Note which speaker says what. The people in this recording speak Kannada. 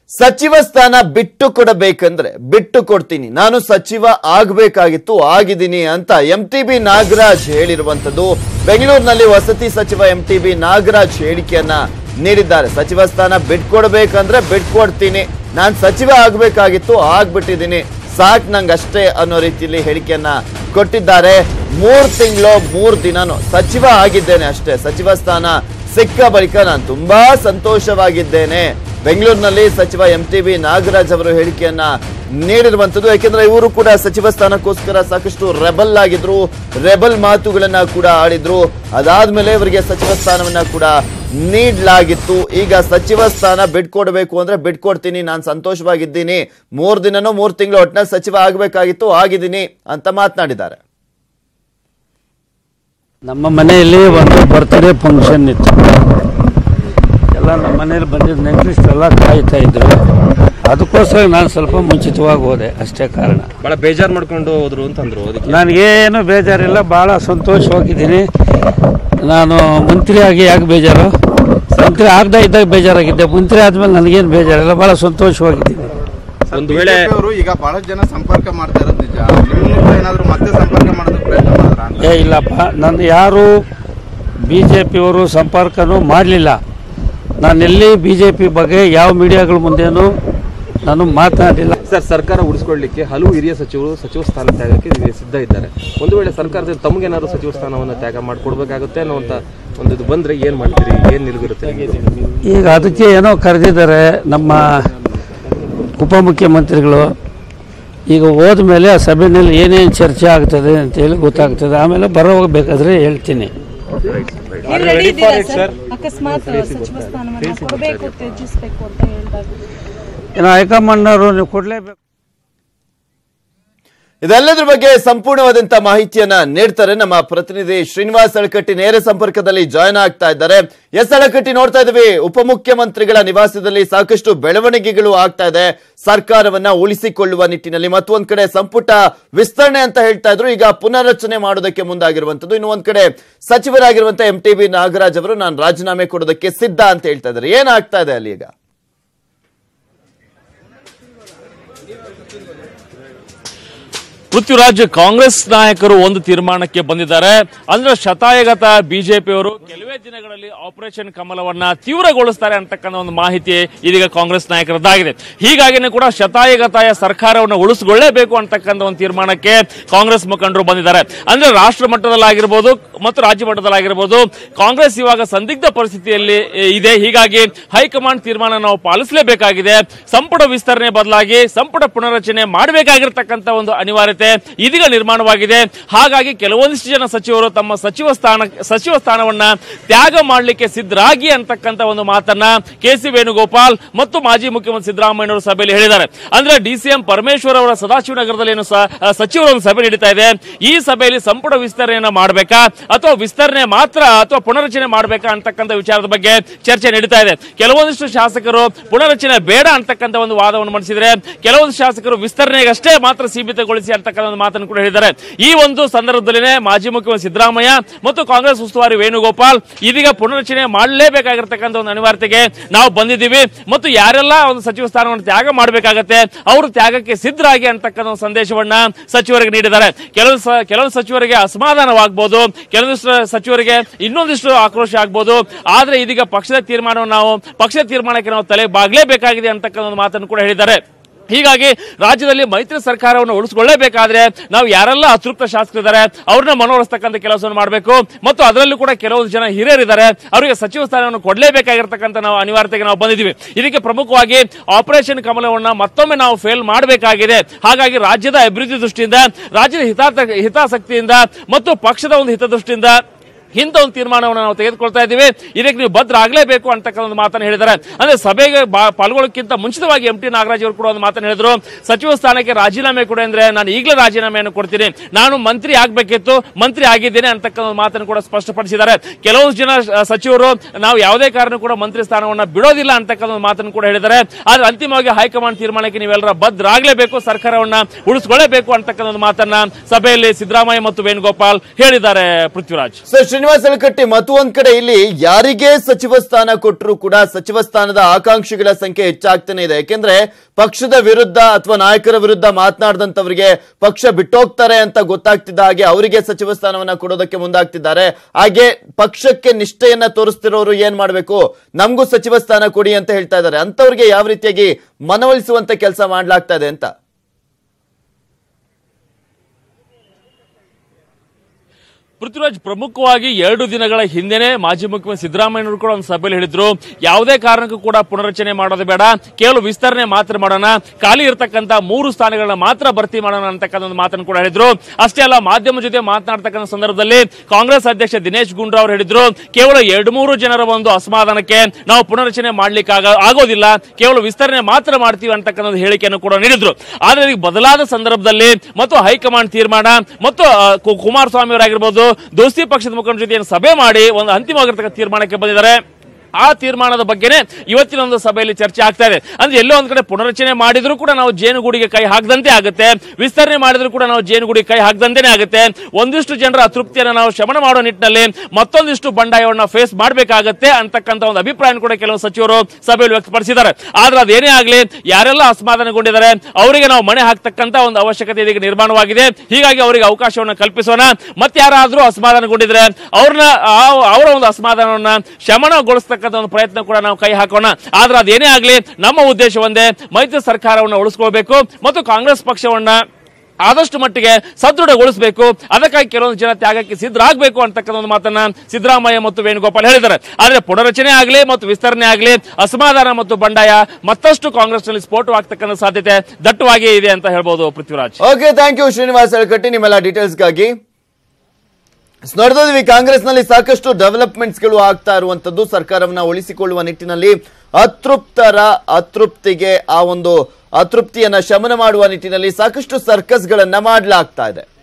Speaker 1: ಸಚಿವ ಸ್ಥಾನ ಬಿಟ್ಟು ಕೊಡಬೇಕಂದ್ರೆ ಬಿಟ್ಟು ಕೊಡ್ತೀನಿ ನಾನು ಸಚಿವ ಆಗ್ಬೇಕಾಗಿತ್ತು ಆಗಿದ್ದೀನಿ ಅಂತ ಎಂ ಟಿ ಬಿ ನಾಗರಾಜ್ ಹೇಳಿರುವಂತದ್ದು ಬೆಂಗಳೂರಿನಲ್ಲಿ ವಸತಿ ಸಚಿವ ಎಂ ಟಿ ಬಿ ನಾಗರಾಜ್ ಹೇಳಿಕೆಯನ್ನ ನೀಡಿದ್ದಾರೆ ಸಚಿವ ಸ್ಥಾನ ಬಿಟ್ಕೊಡ್ಬೇಕಂದ್ರೆ ಬಿಟ್ಕೊಡ್ತೀನಿ ನಾನು ಸಚಿವ ಆಗ್ಬೇಕಾಗಿತ್ತು ಆಗ್ಬಿಟ್ಟಿದ್ದೀನಿ ಸಾಕ್ ನಂಗೆ ಅಷ್ಟೇ ಅನ್ನೋ ರೀತಿಯಲ್ಲಿ ಹೇಳಿಕೆಯನ್ನ ಕೊಟ್ಟಿದ್ದಾರೆ ಮೂರ್ ತಿಂಗಳು ಮೂರ್ ದಿನನು ಸಚಿವ ಆಗಿದ್ದೇನೆ ಅಷ್ಟೇ ಸಚಿವ ಸ್ಥಾನ ಸಿಕ್ಕ ಬಳಿಕ ನಾನು ತುಂಬಾ ಸಂತೋಷವಾಗಿದ್ದೇನೆ ಬೆಂಗಳೂರಿನಲ್ಲಿ ಸಚಿವ ಎಂ ಟಿ ಬಿ ನಾಗರಾಜ್ ಅವರು ಹೇಳಿಕೆಯನ್ನ ನೀಡಿರುವಂತದ್ದು ಯಾಕೆಂದ್ರೆ ಇವರು ಕೂಡ ಸಚಿವ ಸ್ಥಾನಕ್ಕೋಸ್ಕರ ಸಾಕಷ್ಟು ರೆಬಲ್ ಆಗಿದ್ರು ರೆಬಲ್ ಮಾತುಗಳನ್ನ ಕೂಡ ಆಡಿದ್ರು ಅದಾದ್ಮೇಲೆ ಇವರಿಗೆ ಸಚಿವ ಸ್ಥಾನವನ್ನ ಕೂಡ ನೀಡಲಾಗಿತ್ತು ಈಗ ಸಚಿವ ಸ್ಥಾನ ಬಿಟ್ಕೊಡ್ಬೇಕು ಅಂದ್ರೆ ಬಿಟ್ಕೊಡ್ತೀನಿ ನಾನು ಸಂತೋಷವಾಗಿದ್ದೀನಿ ಮೂರ್ ದಿನನೋ ಮೂರ್ ತಿಂಗಳು ಒಟ್ಟಿನಲ್ಲಿ ಸಚಿವ ಆಗ್ಬೇಕಾಗಿತ್ತು ಆಗಿದ್ದೀನಿ ಅಂತ ಮಾತನಾಡಿದ್ದಾರೆ
Speaker 2: ನಮ್ಮ ಮನೆಯಲ್ಲಿ ಒಂದು ಬರ್ತ್ಡೇ ಫಂಕ್ಷನ್ ಇತ್ತು ಎಲ್ಲ ನಮ್ಮ ಮನೇಲಿ ಬಂದಿದ್ದ ನೆಂಟರಿಷ್ಟೆಲ್ಲ ಕಾಯ್ತಾ ಇದ್ರು ಅದಕ್ಕೋಸ್ಕರ ನಾನು ಸ್ವಲ್ಪ ಮುಂಚಿತವಾಗಿ ಹೋದೆ ಅಷ್ಟೇ ಕಾರಣ
Speaker 3: ಬಹಳ ಬೇಜಾರ್ ಮಾಡ್ಕೊಂಡು ಹೋದ್ರು ಅಂತಂದ್ರು ಅದಕ್ಕೆ
Speaker 2: ನನಗೇನು ಬೇಜಾರಿಲ್ಲ ಭಾಳ ಸಂತೋಷವಾಗಿದ್ದೀನಿ ನಾನು ಮಂತ್ರಿಯಾಗಿ ಯಾಕೆ ಬೇಜಾರು ಮಂತ್ರಿ ಆಗದೇ ಇದ್ದಾಗ ಬೇಜಾರಾಗಿದ್ದೆ ಮಂತ್ರಿ ಆದಮೇಲೆ ನನಗೇನು ಬೇಜಾರಿಲ್ಲ ಭಾಳ ಸಂತೋಷವಾಗಿದ್ದೀನಿ
Speaker 3: ಒಂದು ವೇಳೆ
Speaker 4: ಅವರು ಈಗ ಬಹಳಷ್ಟು ಜನ ಸಂಪರ್ಕ ಮಾಡ್ತಾ ಇರೋದು ನಿಜ ನಿಮ್ಮನ್ನು ಕೂಡ ಏನಾದ್ರು ಮತ್ತೆ ಸಂಪರ್ಕ ಮಾಡೋದಕ್ಕೆ ಪ್ರಯತ್ನ ಮಾಡಿದ್ರ ಅಂತ
Speaker 2: ಏ ಇಲ್ಲಪ್ಪ ನನ್ನ ಯಾರು ಬಿ ಜೆ ಪಿಯವರು ಸಂಪರ್ಕನೂ ಮಾಡಲಿಲ್ಲ ನಾನೆಲ್ಲಿ ಬಿ ಜೆ ಪಿ ಬಗ್ಗೆ ಯಾವ ಮೀಡಿಯಾಗಳ ಮುಂದೆನೂ ನಾನು ಮಾತನಾಡಿಲ್ಲ
Speaker 3: ಸರ್ ಸರ್ಕಾರ ಉಳಿಸ್ಕೊಳ್ಳಿಕ್ಕೆ ಹಲವು ಹಿರಿಯ ಸಚಿವರು ಸಚಿವ ಸ್ಥಾನ ತ್ಯಾಗಕ್ಕೆ ಈಗ ಸಿದ್ಧ ಇದ್ದಾರೆ ಒಂದು ವೇಳೆ ಸರ್ಕಾರದಿಂದ ತಮಗೇನಾದ್ರು ಸಚಿವ ಸ್ಥಾನವನ್ನು ತ್ಯಾಗ ಮಾಡಿಕೊಡ್ಬೇಕಾಗುತ್ತೆ ಅನ್ನುವಂಥ ಒಂದು ಇದು ಬಂದ್ರೆ ಏನ್ ಮಾಡ್ತೀರಿ ಏನ್ ನಿಲುವಿರುತ್ತೆ ನಿಮ್ದು?
Speaker 2: ಈಗ ಅದಕ್ಕೆ ಏನೋ ಕರೆದಿದ್ದಾರೆ ನಮ್ಮ ಉಪಮುಖ್ಯಮಂತ್ರಿಗಳು ಈಗ ಹೋದ ಮೇಲೆ ಆ ಸಭೆಯಲ್ಲಿ ಏನೇನು ಚರ್ಚೆ ಆಗ್ತದೆ ಅಂತೇಳಿ ಗೊತ್ತಾಗ್ತದೆ ಆಮೇಲೆ ಬರೋ ಬೇಕಾದ್ರೆ ಹೇಳ್ತೀನಿ
Speaker 5: ನೀವು ರೆಡಿ ಇದ್ದೀರಾ ಸರ್ ಅಕಸ್ಮಾತ್ ಸಚಿವ ಸ್ಥಾನವನ್ನ ಕೊಡಬೇಕು ತ್ಯಜಿಸಬೇಕು ಅಂತ ಹೇಳಿದಾಗ
Speaker 2: ಏನೋ ಹೈಕಮಾಂಡ್ನವರು ನೀವು ಕೊಡಲೇಬೇಕು
Speaker 1: ಇದೆಲ್ಲದ್ರ ಬಗ್ಗೆ ಸಂಪೂರ್ಣವಾದಂತ ಮಾಹಿತಿಯನ್ನ ನೀಡ್ತಾರೆ ನಮ್ಮ ಪ್ರತಿನಿಧಿ ಶ್ರೀನಿವಾಸ್ ಅಳಕಟ್ಟಿ ನೇರ ಸಂಪರ್ಕದಲ್ಲಿ ಜಾಯ್ನ್ ಆಗ್ತಾ ಇದ್ದಾರೆ ಎಸ್ ಅಳಕಟ್ಟಿ ನೋಡ್ತಾ ಇದ್ವಿ ಉಪಮುಖ್ಯಮಂತ್ರಿಗಳ ನಿವಾಸದಲ್ಲಿ ಸಾಕಷ್ಟು ಬೆಳವಣಿಗೆಗಳು ಆಗ್ತಾ ಇದೆ ಸರ್ಕಾರವನ್ನ ಉಳಿಸಿಕೊಳ್ಳುವ ನಿಟ್ಟಿನಲ್ಲಿ ಮತ್ತೊಂದ್ ಕಡೆ ಸಂಪುಟ ವಿಸ್ತರಣೆ ಅಂತ ಹೇಳ್ತಾ ಇದ್ರು ಈಗ ಪುನರ್ರಚನೆ ಮಾಡೋದಕ್ಕೆ ಮುಂದಾಗಿರುವಂತದ್ದು ಇನ್ನು ಒಂದ್ ಕಡೆ ಸಚಿವರಾಗಿರುವಂತ ಎಂ ಟಿ ಬಿ ನಾಗರಾಜ್ ಅವರು ನಾನು ರಾಜೀನಾಮೆ ಕೊಡೋದಕ್ಕೆ ಸಿದ್ಧ ಅಂತ ಹೇಳ್ತಾ ಇದ್ದಾರೆ ಏನಾಗ್ತಾ ಇದೆ ಅಲ್ಲಿ ಈಗ
Speaker 6: ಪೃಥ್ವಿರಾಜ್ ಕಾಂಗ್ರೆಸ್ ನಾಯಕರು ಒಂದು ತೀರ್ಮಾನಕ್ಕೆ ಬಂದಿದ್ದಾರೆ ಅಂದ್ರೆ ಶತಾಯಗತ ಬಿಜೆಪಿಯವರು ಕೆಲವೇ ದಿನಗಳಲ್ಲಿ ಆಪರೇಷನ್ ಕಮಲವನ್ನ ತೀವ್ರಗೊಳಿಸ್ತಾರೆ ಅಂತಕ್ಕಂಥ ಒಂದು ಮಾಹಿತಿ ಇದೀಗ ಕಾಂಗ್ರೆಸ್ ನಾಯಕರದ್ದಾಗಿದೆ ಹೀಗಾಗಿನೇ ಕೂಡ ಶತಾಯಗತಾಯ ಸರ್ಕಾರವನ್ನು ಉಳಿಸಿಕೊಳ್ಳೇಬೇಕು ಅಂತಕ್ಕಂಥ ಒಂದು ತೀರ್ಮಾನಕ್ಕೆ ಕಾಂಗ್ರೆಸ್ ಮುಖಂಡರು ಬಂದಿದ್ದಾರೆ ಅಂದ್ರೆ ರಾಷ್ಟ್ರ ಮಟ್ಟದಲ್ಲಾಗಿರ್ಬೋದು ಮತ್ತು ರಾಜ್ಯ ಮಟ್ಟದಲ್ಲಾಗಿರ್ಬೋದು ಕಾಂಗ್ರೆಸ್ ಇವಾಗ ಸಂದಿಗ್ಧ ಪರಿಸ್ಥಿತಿಯಲ್ಲಿ ಇದೆ ಹೀಗಾಗಿ ಹೈಕಮಾಂಡ್ ತೀರ್ಮಾನ ನಾವು ಪಾಲಿಸಲೇಬೇಕಾಗಿದೆ ಸಂಪುಟ ವಿಸ್ತರಣೆ ಬದಲಾಗಿ ಸಂಪುಟ ಪುನರ್ರಚನೆ ಮಾಡಬೇಕಾಗಿರ್ತಕ್ಕಂಥ ಒಂದು ಅನಿವಾರ್ಯತೆ ಇದೀಗ ನಿರ್ಮಾಣವಾಗಿದೆ ಹಾಗಾಗಿ ಕೆಲವೊಂದಿಷ್ಟು ಜನ ಸಚಿವರು ತಮ್ಮ ಸಚಿವ ಸ್ಥಾನ ಸಚಿವ ಸ್ಥಾನವನ್ನ ತ್ಯಾಗ ಮಾಡಲಿಕ್ಕೆ ಸಿದ್ಧರಾಗಿ ಅಂತಕ್ಕಂಥ ಒಂದು ಮಾತನ್ನ ಕೆ ಸಿ ವೇಣುಗೋಪಾಲ್ ಮತ್ತು ಮಾಜಿ ಮುಖ್ಯಮಂತ್ರಿ ಸಿದ್ದರಾಮಯ್ಯನವರು ಸಭೆಯಲ್ಲಿ ಹೇಳಿದ್ದಾರೆ ಅಂದ್ರೆ ಡಿಸಿಎಂ ಪರಮೇಶ್ವರ್ ಅವರ ಸದಾಶಿವನಗರದಲ್ಲಿ ಏನು ಸ- ಸಚಿವರು ಒಂದು ಸಭೆ ನಡೀತಾ ಇದೆ ಈ ಸಭೆಯಲ್ಲಿ ಸಂಪುಟ ವಿಸ್ತರಣೆಯನ್ನ ಮಾಡಬೇಕಾ ಅಥವಾ ವಿಸ್ತರಣೆ ಮಾತ್ರ ಅಥವಾ ಪುನರಚನೆ ಮಾಡಬೇಕಾ ಅಂತಕ್ಕಂಥ ವಿಚಾರದ ಬಗ್ಗೆ ಚರ್ಚೆ ನಡೀತಾ ಇದೆ ಕೆಲವೊಂದಿಷ್ಟು ಶಾಸಕರು ಪುನರಚನೆ ಬೇಡ ಅಂತಕ್ಕಂಥ ಒಂದು ವಾದವನ್ನು ಮಂಡಿಸಿದ್ರೆ ಕೆಲವೊಂದು ಶಾಸಕರು ವಿಸ್ತರಣೆಗಷ್ಟೇ ಮಾತ್ರ ಸೀಮಿತಗೊಳಿಸಿ ಅಂತಕ್ಕಂಥ ಒಂದು ಮಾತನ್ನು ಕೂಡ ಹೇಳಿದ್ದಾರೆ ಈ ಒಂದು ಸಂದರ್ಭದಲ್ಲಿನೇ ಮಾಜಿ ಮುಖ್ಯಮಂತ್ರಿ ಸಿದ್ದರಾಮಯ್ಯ ಮತ್ತು ಕಾಂಗ್ರೆಸ್ ಉಸ್ತುವಾರಿ ವೇಣುಗೋಪಾಲ್ ಇದೀಗ ಪುನರಚನೆ ಮಾಡಲೇಬೇಕಾಗಿರ್ತಕ್ಕಂಥ ಒಂದು ಅನಿವಾರ್ಯತೆಗೆ ನಾವು ಬಂದಿದ್ದೀವಿ ಮತ್ತು ಯಾರೆಲ್ಲ ಒಂದು ಸಚಿವ ಸ್ಥಾನವನ್ನು ತ್ಯಾಗ ಮಾಡಬೇಕಾಗತ್ತೆ ಅವರು ತ್ಯಾಗಕ್ಕೆ ಸಿದ್ಧರಾಗಿ ಅಂತಕ್ಕಂಥ ಒಂದು ಸಂದೇಶವನ್ನ ಸಚಿವರಿಗೆ ನೀಡಿದ್ದಾರೆ ಕೆಲವು ಸ- ಕೆಲವು ಸಚಿವರಿಗೆ ಅಸಮಾಧಾನವಾಗಬಹುದು ಕೆಲವೊಂದಿಷ್ಟು ಸಚಿವರಿಗೆ ಇನ್ನೊಂದಿಷ್ಟು ಆಕ್ರೋಶ ಆಗ್ಬೋದು ಆದ್ರೆ ಇದೀಗ ಪಕ್ಷದ ತೀರ್ಮಾನವನ್ನು ನಾವು ಪಕ್ಷದ ತೀರ್ಮಾನಕ್ಕೆ ನಾವು ತಲೆ ಬಾಗ್ಲೇಬೇಕಾಗಿದೆ ಅಂತಕ್ಕಂಥ ಒಂದು ಮಾತನ್ನು ಕೂಡ ಹೇಳಿದ್ದಾರೆ ಹೀಗಾಗಿ ರಾಜ್ಯದಲ್ಲಿ ಮೈತ್ರಿ ಸರ್ಕಾರವನ್ನು ಉಳಿಸಿಕೊಳ್ಳೇಬೇಕಾದ್ರೆ ನಾವು ಯಾರೆಲ್ಲ ಅತೃಪ್ತ ಶಾಸಕರಿದ್ದಾರೆ ಅವ್ರನ್ನ ಮನವೊಲಿಸ್ತಕ್ಕಂಥ ಕೆಲಸವನ್ನು ಮಾಡಬೇಕು ಮತ್ತು ಅದರಲ್ಲೂ ಕೂಡ ಕೆಲವೊಂದು ಜನ ಹಿರಿಯರಿದ್ದಾರೆ ಅವರಿಗೆ ಸಚಿವ ಸ್ಥಾನವನ್ನು ಕೊಡಲೇಬೇಕಾಗಿರ್ತಕ್ಕಂಥ ನಾವು ಅನಿವಾರ್ಯತೆಗೆ ನಾವು ಬಂದಿದ್ದೀವಿ ಇದಕ್ಕೆ ಪ್ರಮುಖವಾಗಿ ಆಪರೇಷನ್ ಕಮಲವನ್ನ ಮತ್ತೊಮ್ಮೆ ನಾವು ಫೇಲ್ ಮಾಡಬೇಕಾಗಿದೆ ಹಾಗಾಗಿ ರಾಜ್ಯದ ಅಭಿವೃದ್ಧಿ ದೃಷ್ಟಿಯಿಂದ ರಾಜ್ಯದ ಹಿತಾರ್ಥ ಹಿತಾಸಕ್ತಿಯಿಂದ ಮತ್ತು ಪಕ್ಷದ ಒಂದು ಹಿತದೃಷ್ಟಿಯಿಂದ ಇಂಥ ಒಂದು ತೀರ್ಮಾನವನ್ನು ನಾವು ತೆಗೆದುಕೊಳ್ತಾ ಇದ್ದೀವಿ ಇದಕ್ಕೆ ನೀವು ಭದ್ರ ಆಗಲೇಬೇಕು ಅಂತಕ್ಕಂಥ ಒಂದು ಮಾತನ್ನು ಹೇಳಿದ್ದಾರೆ ಅಂದ್ರೆ ಸಭೆಗೆ ಬಾ- ಪಾಲ್ಗೊಳ್ಳೋಕ್ಕಿಂತ ಮುಂಚಿತವಾಗಿ ಎಂ ಟಿ ನಾಗರಾಜ್ ಅವರು ಕೂಡ ಒಂದು ಮಾತನ್ನು ಹೇಳಿದ್ರು ಸಚಿವ ಸ್ಥಾನಕ್ಕೆ ರಾಜೀನಾಮೆ ಕೊಡಿ ಅಂದ್ರೆ ನಾನು ಈಗಲೇ ರಾಜೀನಾಮೆಯನ್ನು ಕೊಡ್ತೀನಿ ನಾನು ಮಂತ್ರಿ ಆಗ್ಬೇಕಿತ್ತು ಮಂತ್ರಿ ಆಗಿದ್ದೇನೆ ಅಂತಕ್ಕಂಥ ಒಂದು ಮಾತನ್ನು ಕೂಡ ಸ್ಪಷ್ಟಪಡಿಸಿದ್ದಾರೆ ಕೆಲವು ಜನ ಸ- ಸಚಿವರು ನಾವು ಯಾವುದೇ ಕಾರಣ ಕೂಡ ಮಂತ್ರಿ ಸ್ಥಾನವನ್ನ ಬಿಡೋದಿಲ್ಲ ಅಂತಕ್ಕಂಥ ಒಂದು ಮಾತನ್ನು ಕೂಡ ಹೇಳಿದ್ದಾರೆ ಆದ್ರೆ ಅಂತಿಮವಾಗಿ ಹೈಕಮಾಂಡ್ ತೀರ್ಮಾನಕ್ಕೆ ನೀವೆಲ್ಲರ ಭದ್ರಾಗಲೇಬೇಕು ಸರ್ಕಾರವನ್ನ ಉಳಿಸಿಕೊಳ್ಳೇಬೇಕು ಅಂತಕ್ಕಂಥ ಒಂದು ಮಾತನ್ನ ಸಭೆಯಲ್ಲಿ ಸಿದ್ದರಾಮಯ್ಯ ಮತ್ತು ವೇಣುಗೋಪಾಲ್ ಹೇಳಿದ್ದಾರೆ ಪೃಥ್ವಿರಾಜ್
Speaker 1: ಸೊ ಶ್ರೀ ಶ್ರೀನಿವಾಸ್ ಅಳಕಟ್ಟಿ ಮತ್ತು ಒಂದ್ ಕಡೆ ಇಲ್ಲಿ ಯಾರಿಗೆ ಸಚಿವ ಸ್ಥಾನ ಕೊಟ್ಟರು ಕೂಡ ಸಚಿವ ಸ್ಥಾನದ ಆಕಾಂಕ್ಷಿಗಳ ಸಂಖ್ಯೆ ಹೆಚ್ಚಾಗ್ತಾನೆ ಇದೆ ಯಾಕೆಂದ್ರೆ ಪಕ್ಷದ ವಿರುದ್ಧ ಅಥವಾ ನಾಯಕರ ವಿರುದ್ಧ ಮಾತನಾಡದಂತವರಿಗೆ ಪಕ್ಷ ಬಿಟ್ಟೋಗ್ತಾರೆ ಅಂತ ಗೊತ್ತಾಗ್ತಿದ್ದ ಹಾಗೆ ಅವರಿಗೆ ಸಚಿವ ಸ್ಥಾನವನ್ನ ಕೊಡೋದಕ್ಕೆ ಮುಂದಾಗ್ತಿದ್ದಾರೆ ಹಾಗೆ ಪಕ್ಷಕ್ಕೆ ನಿಷ್ಠೆಯನ್ನ ತೋರಿಸ್ತಿರೋರು ಏನ್ ಮಾಡ್ಬೇಕು ನಮಗೂ ಸಚಿವ ಸ್ಥಾನ ಕೊಡಿ ಅಂತ ಹೇಳ್ತಾ ಇದ್ದಾರೆ ಅಂತವ್ರಿಗೆ ಯಾವ ರೀತಿಯಾಗಿ ಮನವೊಲಿಸುವಂತ ಕೆಲಸ ಮಾಡ್ಲಾಗ್ತಾ ಇದೆ ಅಂತ
Speaker 6: ಪೃಥ್ವಿರಾಜ್ ಪ್ರಮುಖವಾಗಿ ಎರಡು ದಿನಗಳ ಹಿಂದೆನೆ ಮಾಜಿ ಮುಖ್ಯಮಂತ್ರಿ ಸಿದ್ದರಾಮಯ್ಯನವರು ಕೂಡ ಒಂದು ಸಭೆಯಲ್ಲಿ ಹೇಳಿದ್ರು ಯಾವುದೇ ಕಾರಣಕ್ಕೂ ಕೂಡ ಪುನರಚನೆ ಮಾಡೋದು ಬೇಡ ಕೇವಲ ವಿಸ್ತರಣೆ ಮಾತ್ರ ಮಾಡೋಣ ಖಾಲಿ ಇರತಕ್ಕಂತ ಮೂರು ಸ್ಥಾನಗಳನ್ನ ಮಾತ್ರ ಭರ್ತಿ ಮಾಡೋಣ ಅಂತಕ್ಕಂಥ ಒಂದು ಮಾತನ್ನು ಕೂಡ ಹೇಳಿದ್ರು ಅಷ್ಟೇ ಅಲ್ಲ ಮಾಧ್ಯಮ ಜೊತೆ ಮಾತನಾಡ್ತಕ್ಕಂಥ ಸಂದರ್ಭದಲ್ಲಿ ಕಾಂಗ್ರೆಸ್ ಅಧ್ಯಕ್ಷ ದಿನೇಶ್ ಗುಂಡ್ರಾವ್ ಅವರು ಹೇಳಿದ್ರು ಕೇವಲ ಎರಡು ಮೂರು ಜನರ ಒಂದು ಅಸಮಾಧಾನಕ್ಕೆ ನಾವು ಪುನರಚನೆ ಮಾಡ್ಲಿಕ್ಕೆ ಆಗ- ಆಗೋದಿಲ್ಲ ಕೇವಲ ವಿಸ್ತರಣೆ ಮಾತ್ರ ಮಾಡ್ತೀವಿ ಅಂತಕ್ಕಂಥ ಒಂದು ಹೇಳಿಕೆಯನ್ನು ಕೂಡ ನೀಡಿದ್ರು ಆದ್ರೆ ಈಗ ಬದಲಾದ ಸಂದರ್ಭದಲ್ಲಿ ಮತ್ತು ಹೈಕಮಾಂಡ್ ತೀರ್ಮಾನ ಮತ್ತು ಆ, ಕು- ಕುಮಾರಸ್ವಾಮಿ ಅವರಾಗಿರ್ಬೋದು ದೋಸ್ತಿ ಪಕ್ಷದ ಮುಖಂಡರ ಜೊತೆ ಏನು ಸಭೆ ಮಾಡಿ ಒಂದು ಅಂತಿಮವಾಗಿರ್ತಕ್ಕಂಥ ತೀರ್ಮಾನಕ್ಕೆ ಬಂದಿದ್ದಾರೆ ಆ ತೀರ್ಮಾನದ ಬಗ್ಗೆನೇ ಇವತ್ತಿನ ಒಂದು ಸಭೆಯಲ್ಲಿ ಚರ್ಚೆ ಆಗ್ತಾ ಇದೆ ಅಂದ್ರೆ ಎಲ್ಲೋ ಒಂದ್ ಕಡೆ ಪುನರಚನೆ ಮಾಡಿದ್ರು ಕೂಡ ನಾವು ಜೇನುಗೂಡಿಗೆ ಕೈ ಹಾಕದಂತೆ ಆಗುತ್ತೆ ವಿಸ್ತರಣೆ ಮಾಡಿದ್ರು ಕೂಡ ನಾವು ಜೇನುಗೂಡಿಗೆ ಕೈ ಹಾಕದಂತೆನೇ ಆಗುತ್ತೆ ಒಂದಿಷ್ಟು ಜನರ ಅತೃಪ್ತಿಯನ್ನು ನಾವು ಶಮನ ಮಾಡೋ ನಿಟ್ಟಿನಲ್ಲಿ ಮತ್ತೊಂದಿಷ್ಟು ಬಂಡಾಯವನ್ನು ಫೇಸ್ ಮಾಡಬೇಕಾಗತ್ತೆ ಅಂತಕ್ಕಂಥ ಒಂದು ಅಭಿಪ್ರಾಯ ಕೂಡ ಕೆಲವು ಸಚಿವರು ಸಭೆಯಲ್ಲಿ ವ್ಯಕ್ತಪಡಿಸಿದ್ದಾರೆ ಆದ್ರೆ ಅದೇನೇ ಆಗಲಿ ಯಾರೆಲ್ಲ ಅಸಮಾಧಾನಗೊಂಡಿದ್ದಾರೆ ಅವರಿಗೆ ನಾವು ಮಣೆ ಹಾಕ್ತಕ್ಕಂತ ಒಂದು ಅವಶ್ಯಕತೆ ಇದೀಗ ನಿರ್ಮಾಣವಾಗಿದೆ ಹೀಗಾಗಿ ಅವರಿಗೆ ಅವಕಾಶವನ್ನು ಕಲ್ಪಿಸೋಣ ಮತ್ತೆ ಯಾರಾದ್ರೂ ಅಸಮಾಧಾನಗೊಂಡಿದ್ರೆ ಅವ್ರನ್ನ ಆ- ಅವರ ಒಂದು ಅಸಮಾಧಾನವನ್ನ ಶಮನಗೊಳಿಸ್ತಕ್ಕಂಥ ಒಂದು ಪ್ರಯತ್ನ ಕೂಡ ನಾವು ಕೈ ಹಾಕೋಣ ಆದ್ರೆ ಅದೇನೇ ಆಗಲಿ ನಮ್ಮ ಉದ್ದೇಶ ಒಂದೇ ಮೈತ್ರಿ ಸರ್ಕಾರವನ್ನು ಉಳಿಸ್ಕೊಳ್ಬೇಕು ಮತ್ತು ಕಾಂಗ್ರೆಸ್ ಪಕ್ಷವನ್ನ ಆದಷ್ಟು ಮಟ್ಟಿಗೆ ಸದೃಢಗೊಳಿಸಬೇಕು ಅದಕ್ಕಾಗಿ ಕೆಲವೊಂದು ಜನ ತ್ಯಾಗಕ್ಕೆ ಸಿದ್ಧರಾಗಬೇಕು ಅಂತಕ್ಕಂಥ ಒಂದು ಮಾತನ್ನ ಸಿದ್ದರಾಮಯ್ಯ ಮತ್ತು ವೇಣುಗೋಪಾಲ್ ಹೇಳಿದ್ದಾರೆ ಆದ್ರೆ ಪುನರಚನೆ ಆಗಲಿ ಮತ್ತು ವಿಸ್ತರಣೆ ಆಗಲಿ ಅಸಮಾಧಾನ ಮತ್ತು ಬಂಡಾಯ ಮತ್ತಷ್ಟು ಕಾಂಗ್ರೆಸ್ನಲ್ಲಿ ಸ್ಫೋಟವಾಗ್ತಕ್ಕಂಥ ಸಾಧ್ಯತೆ ದಟ್ಟವಾಗಿಯೇ ಇದೆ ಅಂತ ಹೇಳ್ಬೋದು Prithviraj
Speaker 1: okay thank you Srinivas Alakatti ನಿಮ್ಮೆಲ್ಲ ಡೀಟೇಲ್ಸ್ಗಾಗಿ ನೋಡಿದ್ವಿ ಕಾಂಗ್ರೆಸ್ನಲ್ಲಿ ಸಾಕಷ್ಟು ಡೆವಲಪ್ಮೆಂಟ್ಸ್ಗಳು ಆಗ್ತಾ ಇರುವಂತದ್ದು ಸರ್ಕಾರವನ್ನ ಉಳಿಸಿಕೊಳ್ಳುವ ನಿಟ್ಟಿನಲ್ಲಿ ಅತೃಪ್ತರ ಅತೃಪ್ತಿಗೆ ಆ ಒಂದು ಅತೃಪ್ತಿಯನ್ನ ಶಮನ ಮಾಡುವ ನಿಟ್ಟಿನಲ್ಲಿ ಸಾಕಷ್ಟು ಸರ್ಕಸ್ಗಳನ್ನ ಮಾಡಲಾಗ್ತಾ ಇದೆ